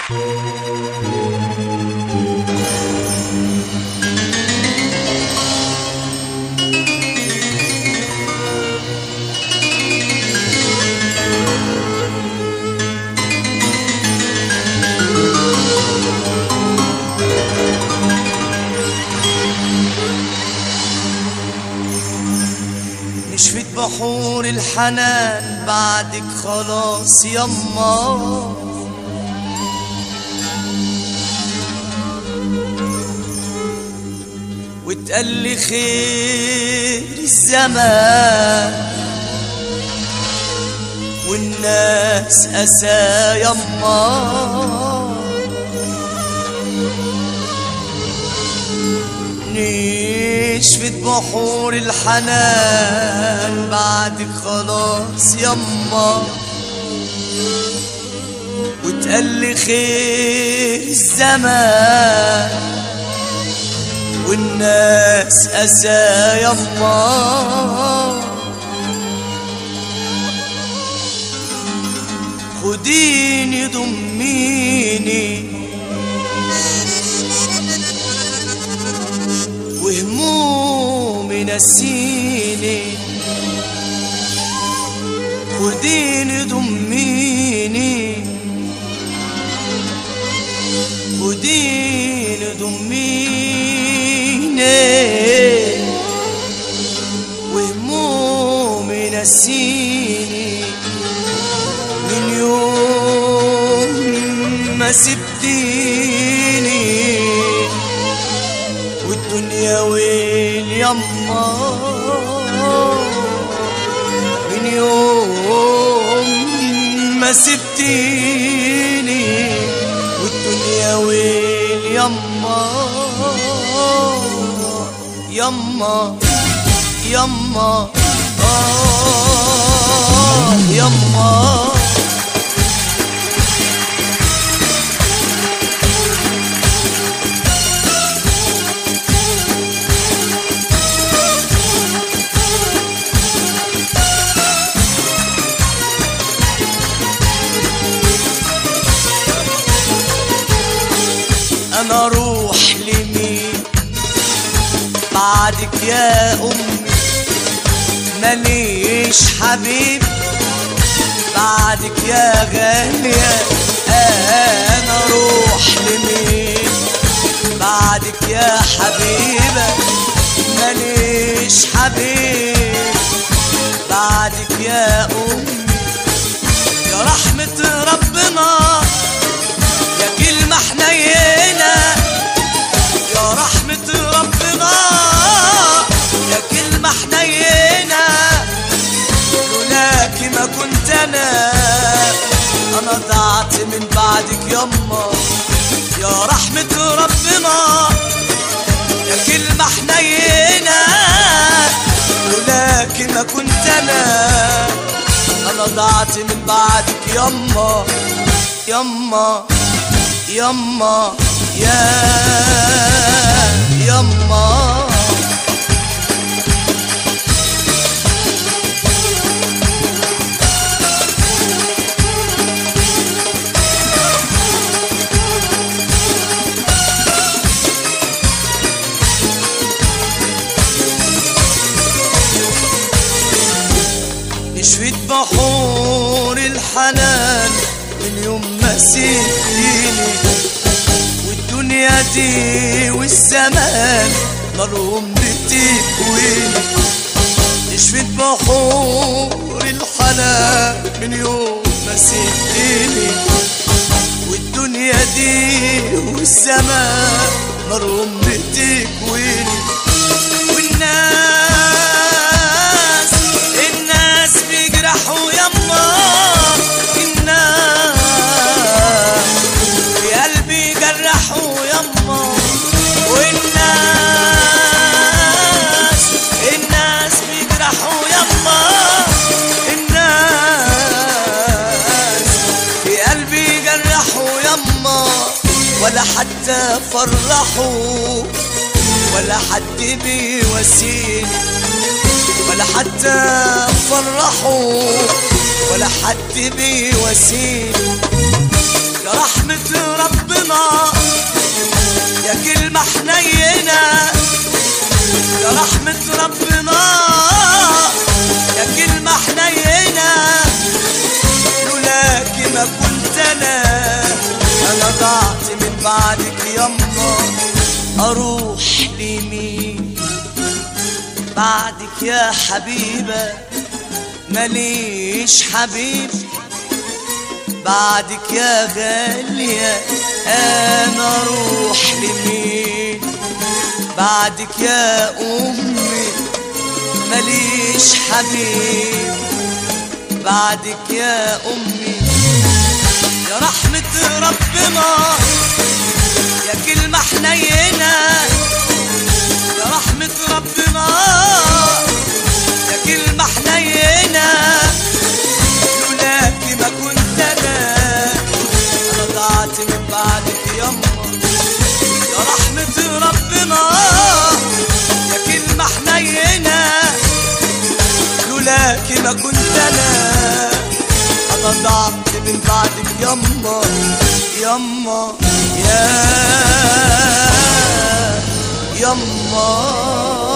نشفت بحور الحنان بعدك خلاص يما وتقلي خير الزمان والناس أسى يما نشفت بحور الحنان بعدك خلاص يما وتقلي خير الزمان والناس أسى يما خديني ضميني وهمومي نسيني خديني ضميني خديني ضميني وهمومي نسيني من يوم ما سبتيني والدنيا ويل يما من يوم ما سبتيني والدنيا ويل يما يما يما آه يما انا اروح لمين بعدك يا امي ماليش حبيب بعدك يا غالية انا اروح لمين بعدك يا حبيبة ماليش حبيب بعدك يا امي يا رحمة ربنا يا كلمة حنينة يا رحمة ربنا يا كلمة حنينة لولاكي ما كنت أنا أنا ضعت من بعدك يما يا رحمة ربنا يا كلمة حنينة لولاكي ما كنت أنا أنا ضعت من بعدك يما يما يما يا يما نشفت بحور الحنان من يوم ما سبتيني والدنيا دي والزمان نارهم بتكويني نشفت بحور الحنان من يوم ما سبتيني والدنيا دي والزمان نارهم بتكويني والناس الناس بيجرحوا يما الناس في قلبي جرحوا يما والناس الناس بيجرحوا يما الناس في قلبي جرحوا يما ولا حتى فرحوا ولا حد بيواسيني ولا حتى فرحوا ولا حد بيواسيني يا رحمة رحمة ربنا يا كلمة حنينة لولاكي ما كنت انا انا ضعت من بعدك يما اروح لمين بعدك يا حبيبة ماليش حبيب بعدك يا غالية انا اروح لمين بعدك يا امي ماليش حبيب بعدك يا امي يا رحمة ربنا يا كلمة حنينة يا رحمة ربنا يا كلمة حنينة لولاكي ما كنت انا انا ضعت من بعدك يما يا رحمة ربنا يا كلمة حنينة لولاكي ما كنت انا انا ضعت من بعدك يما يما يا يما